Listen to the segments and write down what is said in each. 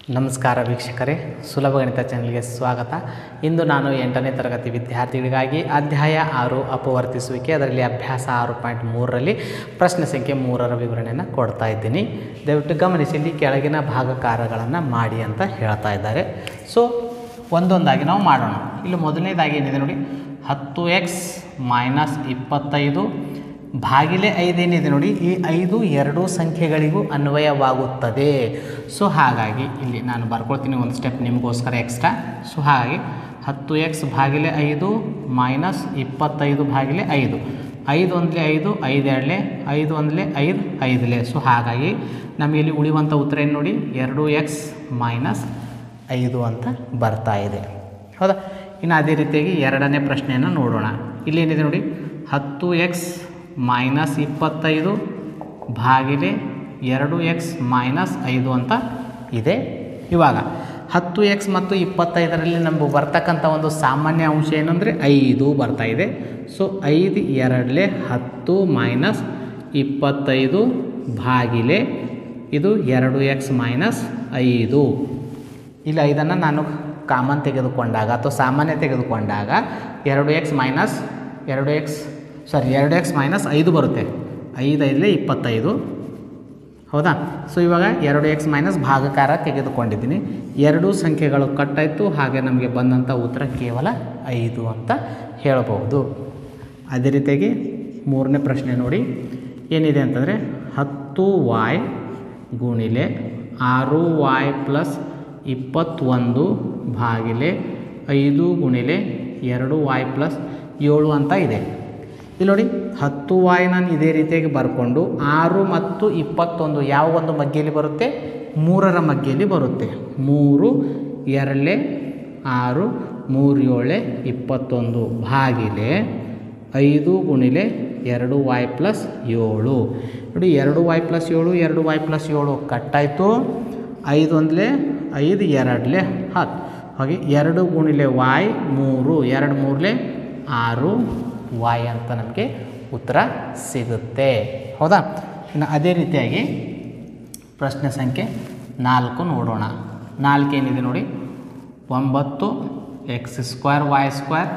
ನಮಸ್ಕಾರ ವೀಕ್ಷಕರೇ ಸುಲಭ ಗಣಿತ ಚಾನಲ್ಗೆ ಸ್ವಾಗತ ಇಂದು ನಾನು ಎಂಟನೇ ತರಗತಿ ವಿದ್ಯಾರ್ಥಿಗಳಿಗಾಗಿ ಅಧ್ಯಾಯ ಆರು ಅಪವರ್ತಿಸುವಿಕೆ ಅದರಲ್ಲಿ ಅಭ್ಯಾಸ ಆರು ಪಾಯಿಂಟ್ ಮೂರರಲ್ಲಿ ಪ್ರಶ್ನೆ ಸಂಖ್ಯೆ ಮೂರರ ವಿವರಣೆಯನ್ನು ಕೊಡ್ತಾ ಇದ್ದೀನಿ ದಯವಿಟ್ಟು ಗಮನಿಸಿ ಇಲ್ಲಿ ಕೆಳಗಿನ ಭಾಗಕಾರಗಳನ್ನು ಮಾಡಿ ಅಂತ ಹೇಳ್ತಾ ಇದ್ದಾರೆ ಸೊ ಒಂದೊಂದಾಗಿ ನಾವು ಮಾಡೋಣ ಇಲ್ಲಿ ಮೊದಲನೇದಾಗಿ ಏನಿದೆ ನೋಡಿ ಹತ್ತು ಎಕ್ಸ್ ಮೈನಸ್ ಇಪ್ಪತ್ತೈದು ಭಾಗಿಲೆ ಐದೇನಿದೆ ನೋಡಿ ಈ ಐದು ಎರಡು ಸಂಖ್ಯೆಗಳಿಗೂ ಅನ್ವಯವಾಗುತ್ತದೆ ಸೊ ಹಾಗಾಗಿ ಇಲ್ಲಿ ನಾನು ಬರ್ಕೊಳ್ತೀನಿ ಒಂದು ಸ್ಟೆಪ್ ನಿಮಗೋಸ್ಕರ ಎಕ್ಸ್ಟ್ರಾ ಸೊ ಹಾಗಾಗಿ ಹತ್ತು ಎಕ್ಸ್ ಭಾಗಿಲೆ ಐದು ಮೈನಸ್ ಇಪ್ಪತ್ತೈದು ಭಾಗಿಲೆ ಐದು ಐದು ಒಂದಲೇ ಐದು ಐದು ಎರಡಲೇ ಐದು ಒಂದಲೇ ಐದು ಐದಲೇ ಸೊ ಹಾಗಾಗಿ ನಮಗೆ ಇಲ್ಲಿ ಉಳಿಯುವಂಥ ಉತ್ತರ ಏನು ನೋಡಿ ಎರಡು ಎಕ್ಸ್ ಮೈನಸ್ ಐದು ಅಂತ ಬರ್ತಾ ಇದೆ ಹೌದಾ ಇನ್ನು ಅದೇ ರೀತಿಯಾಗಿ ಎರಡನೇ ಪ್ರಶ್ನೆಯನ್ನು ನೋಡೋಣ ಇಲ್ಲೇನಿದೆ ನೋಡಿ ಹತ್ತು ಎಕ್ಸ್ ಮೈನಸ್ ಇಪ್ಪತ್ತೈದು ಭಾಗಿಲೆ ಎರಡು ಎಕ್ಸ್ ಮೈನಸ್ ಐದು ಅಂತ ಇದೆ ಇವಾಗ ಹತ್ತು ಎಕ್ಸ್ ಮತ್ತು ಇಪ್ಪತ್ತೈದರಲ್ಲಿ ನಮಗೆ ಬರ್ತಕ್ಕಂಥ ಒಂದು ಸಾಮಾನ್ಯ ಅಂಶ ಏನಂದರೆ ಐದು ಬರ್ತಾ ಇದೆ ಸೊ ಐದು ಎರಡಲೆ ಹತ್ತು ಮೈನಸ್ ಇಪ್ಪತ್ತೈದು ಭಾಗಿಲೆ ಇದು ಎರಡು ಎಕ್ಸ್ ಮೈನಸ್ ಐದು ಇಲ್ಲಿ ಐದನ್ನು ನಾನು ಕಾಮನ್ ತೆಗೆದುಕೊಂಡಾಗ ಅಥವಾ ಸಾಮಾನ್ಯ ತೆಗೆದುಕೊಂಡಾಗ ಎರಡು ಎಕ್ಸ್ ಮೈನಸ್ ಎರಡು ಎಕ್ಸ್ ಸಾರಿ ಎರಡು ಎಕ್ಸ್ ಮೈನಸ್ ಐದು ಬರುತ್ತೆ ಐದು ಐದಲೇ ಇಪ್ಪತ್ತೈದು ಹೌದಾ ಸೊ ಇವಾಗ ಎರಡು ಎಕ್ಸ್ ಮೈನಸ್ ಭಾಗಕಾರ ತೆಗೆದುಕೊಂಡಿದ್ದೀನಿ ಎರಡೂ ಸಂಖ್ಯೆಗಳು ಕಟ್ಟಾಯಿತು ಹಾಗೆ ನಮಗೆ ಬಂದಂಥ ಉತ್ತರ ಕೇವಲ ಐದು ಅಂತ ಹೇಳಬಹುದು ಅದೇ ರೀತಿಯಾಗಿ ಮೂರನೇ ಪ್ರಶ್ನೆ ನೋಡಿ ಏನಿದೆ ಅಂತಂದರೆ ಹತ್ತು ವಾಯ್ ಗುಣಿಲೆ ಆರು ವಾಯ್ ಪ್ಲಸ್ ಇಪ್ಪತ್ತೊಂದು ಭಾಗಿಲೆ ಐದು ಗುಣಿಲೆ ಎರಡು ವಾಯ್ ಪ್ಲಸ್ ಏಳು ಅಂತ ಇದೆ ಇಲ್ಲಿ ನೋಡಿ ಹತ್ತು ವಾಯ್ ನಾನು ಇದೇ ರೀತಿಯಾಗಿ ಬರ್ಕೊಂಡು ಆರು ಮತ್ತು ಇಪ್ಪತ್ತೊಂದು ಯಾವ ಒಂದು ಮಗ್ಗೆಯಲ್ಲಿ ಬರುತ್ತೆ ಮೂರರ ಮಗ್ಗೆಯಲ್ಲಿ ಬರುತ್ತೆ ಮೂರು ಎರಡಲೆ ಆರು ಮೂರು ಏಳೆ ಇಪ್ಪತ್ತೊಂದು ಭಾಗಿಲೆ ಐದು ಗುಣಿಲೆ ಎರಡು ವಾಯ್ ಪ್ಲಸ್ ಏಳು ನೋಡಿ ಎರಡು ವಾಯ್ ಪ್ಲಸ್ ಏಳು ಎರಡು ವಾಯ್ ಪ್ಲಸ್ ಏಳು ಕಟ್ಟಾಯಿತು ಐದು ಒಂದಲೇ ಐದು ಎರಡಲೆ ಹತ್ತು ಹಾಗೆ ಎರಡು ಗುಣಿಲೆ ವಾಯ್ ಮೂರು ಎರಡು ಮೂರಲೆ ಆರು ವಾಯ್ ಅಂತ ನಮಗೆ ಉತ್ತರ ಸಿಗುತ್ತೆ ಹೌದಾ ಇನ್ನು ಅದೇ ರೀತಿಯಾಗಿ ಪ್ರಶ್ನೆ ಸಂಖ್ಯೆ ನಾಲ್ಕು ನೋಡೋಣ ನಾಲ್ಕೇನಿದೆ ನೋಡಿ ಒಂಬತ್ತು ಎಕ್ಸ್ ಸ್ಕ್ವೇರ್ ವಾಯ್ ಸ್ಕ್ವೇರ್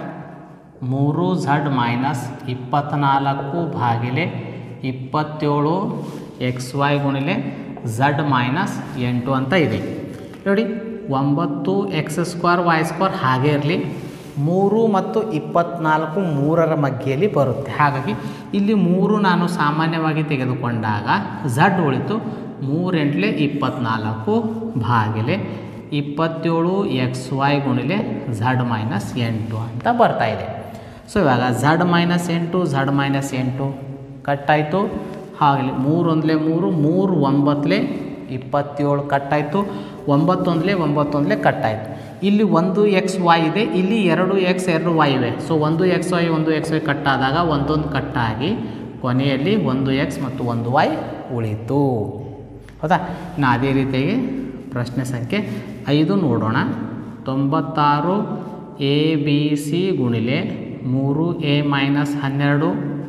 ಮೂರು ಝಡ್ ಮೈನಸ್ ಇಪ್ಪತ್ತ್ನಾಲ್ಕು ಭಾಗಿಲೆ ಇಪ್ಪತ್ತೇಳು ಎಕ್ಸ್ ವೈ ಗುಣಿಲೆ ಝಡ್ ಮೈನಸ್ ಎಂಟು ಅಂತ ಇದೆ ನೋಡಿ ಒಂಬತ್ತು ಎಕ್ಸ್ ಸ್ಕ್ವೇರ್ ವೈ ಸ್ಕ್ವೇರ್ ಹಾಗೆ ಇರಲಿ ಮೂರು ಮತ್ತು ಇಪ್ಪತ್ನಾಲ್ಕು ಮೂರರ ಮಧ್ಯೆಯಲ್ಲಿ ಬರುತ್ತೆ ಹಾಗಾಗಿ ಇಲ್ಲಿ ಮೂರು ನಾನು ಸಾಮಾನ್ಯವಾಗಿ ತೆಗೆದುಕೊಂಡಾಗ ಝಡ್ ಉಳಿತು ಮೂರೆಂಟ್ಲೆ ಇಪ್ಪತ್ನಾಲ್ಕು ಭಾಗಿಲೆ ಇಪ್ಪತ್ತೇಳು ಎಕ್ಸ್ ವೈ ಗುಣಿಲೆ ಝಡ್ ಮೈನಸ್ ಎಂಟು ಅಂತ ಬರ್ತಾ ಇದೆ ಸೊ ಇವಾಗ ಝಡ್ ಮೈನಸ್ ಎಂಟು ಝಡ್ ಮೈನಸ್ ಎಂಟು ಕಟ್ಟಾಯಿತು ಹಾಗಲಿ ಮೂರು ಒಂದಲೇ ಮೂರು ಮೂರು ಒಂಬತ್ತಲೇ ಇಪ್ಪತ್ತೇಳು ಕಟ್ಟಾಯಿತು ಒಂಬತ್ತೊಂದಲೇ ಒಂಬತ್ತೊಂದಲೇ ಕಟ್ಟಾಯಿತು ಇಲ್ಲಿ ಒಂದು ಎಕ್ಸ್ ವೈ ಇದೆ ಇಲ್ಲಿ ಎರಡು ಎಕ್ಸ್ ಎರಡು ವೈ ಇವೆ ಸೊ ಒಂದು ಎಕ್ಸ್ ವೈ ಒಂದು ಎಕ್ಸ್ ವೈ ಕಟ್ಟಾದಾಗ ಒಂದೊಂದು ಕಟ್ಟಾಗಿ ಕೊನೆಯಲ್ಲಿ ಒಂದು ಎಕ್ಸ್ ಮತ್ತು ಒಂದು ವೈ ಉಳಿತು ಹೌದಾ ಇನ್ನು ಅದೇ ರೀತಿಯಾಗಿ ಪ್ರಶ್ನೆ ಸಂಖ್ಯೆ ಐದು ನೋಡೋಣ ತೊಂಬತ್ತಾರು ಎ ಬಿ ಸಿ ಗುಣಿಲೆ ಮೂರು ಎ ಮೈನಸ್ ಹನ್ನೆರಡು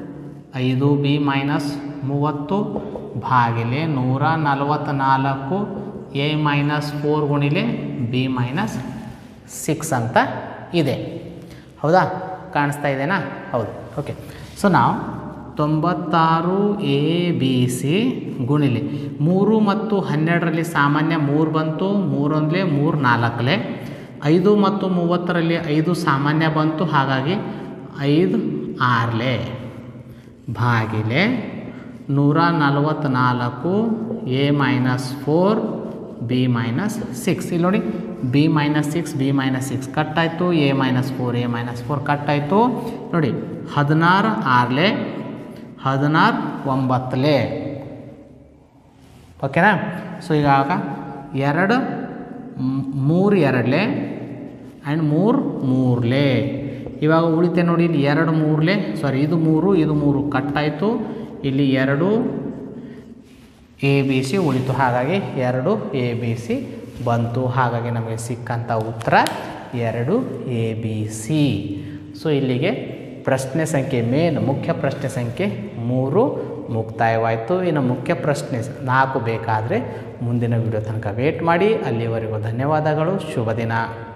ಐದು ಬಿ ಮೈನಸ್ ಮೂವತ್ತು ಭಾಗಿಲೆ ನೂರ ನಲವತ್ತ್ನಾಲ್ಕು ಎ ಮೈನಸ್ ಫೋರ್ ಗುಣಿಲೆ ಬಿ ಮೈನಸ್ ಸಿಕ್ಸ್ ಅಂತ ಇದೆ ಹೌದಾ ಕಾಣಿಸ್ತಾ ಇದೆನಾ ಹೌದು ಓಕೆ ಸೊ ನಾವು ತೊಂಬತ್ತಾರು ಎ ಬಿ ಸಿ ಗುಣಿಲೆ ಮೂರು ಮತ್ತು ಹನ್ನೆರಡರಲ್ಲಿ ಸಾಮಾನ್ಯ ಮೂರು ಬಂತು ಮೂರೊಂದಲೇ ಮೂರು ನಾಲ್ಕಲೆ ಐದು ಮತ್ತು ಮೂವತ್ತರಲ್ಲಿ ಐದು ಸಾಮಾನ್ಯ ಬಂತು ಹಾಗಾಗಿ ಐದು ಆರ್ಲೆ ಭಾಗಿಲೆ ನೂರ ನಲವತ್ತ್ನಾಲ್ಕು a minus four b minus six ಇಲ್ಲಿ ನೋಡಿ b minus six b minus six ಕಟ್ಟಾಯಿತು a minus four a minus four ಕಟ್ಟಾಯಿತು ನೋಡಿ ಹದಿನಾರು ಆರ್ಲೆ ಹದಿನಾರು ಒಂಬತ್ತಲೆ ಓಕೆನಾ ಸೊ ಇವಾಗ ಎರಡು ಮೂರು ಎರಡಲೆ ಆ್ಯಂಡ್ ಮೂರು ಮೂರಲೆ ಇವಾಗ ಉಳಿತೆ ನೋಡಿ ಇಲ್ಲಿ ಎರಡು ಮೂರಲೆ ಸಾರಿ ಇದು ಮೂರು ಇದು ಮೂರು ಕಟ್ಟಾಯಿತು ಇಲ್ಲಿ ಎರಡು ಎ ಬಿ ಸಿ ಉಳಿತು ಹಾಗಾಗಿ ಎರಡು ಎ ಬಿ ಸಿ ಬಂತು ಹಾಗಾಗಿ ನಮಗೆ ಸಿಕ್ಕಂಥ ಉತ್ತರ ಎರಡು ಎ ಬಿ ಸಿ ಸೊ ಇಲ್ಲಿಗೆ ಪ್ರಶ್ನೆ ಸಂಖ್ಯೆ ಮೇನ್ ಮುಖ್ಯ ಪ್ರಶ್ನೆ ಸಂಖ್ಯೆ ಮೂರು ಮುಕ್ತಾಯವಾಯಿತು ಇನ್ನು ಮುಖ್ಯ ಪ್ರಶ್ನೆ ನಾಲ್ಕು ಬೇಕಾದರೆ ಮುಂದಿನ ವಿಡಿಯೋ ತನಕ ವೇಟ್ ಮಾಡಿ ಅಲ್ಲಿವರೆಗೂ ಧನ್ಯವಾದಗಳು ಶುಭ ದಿನ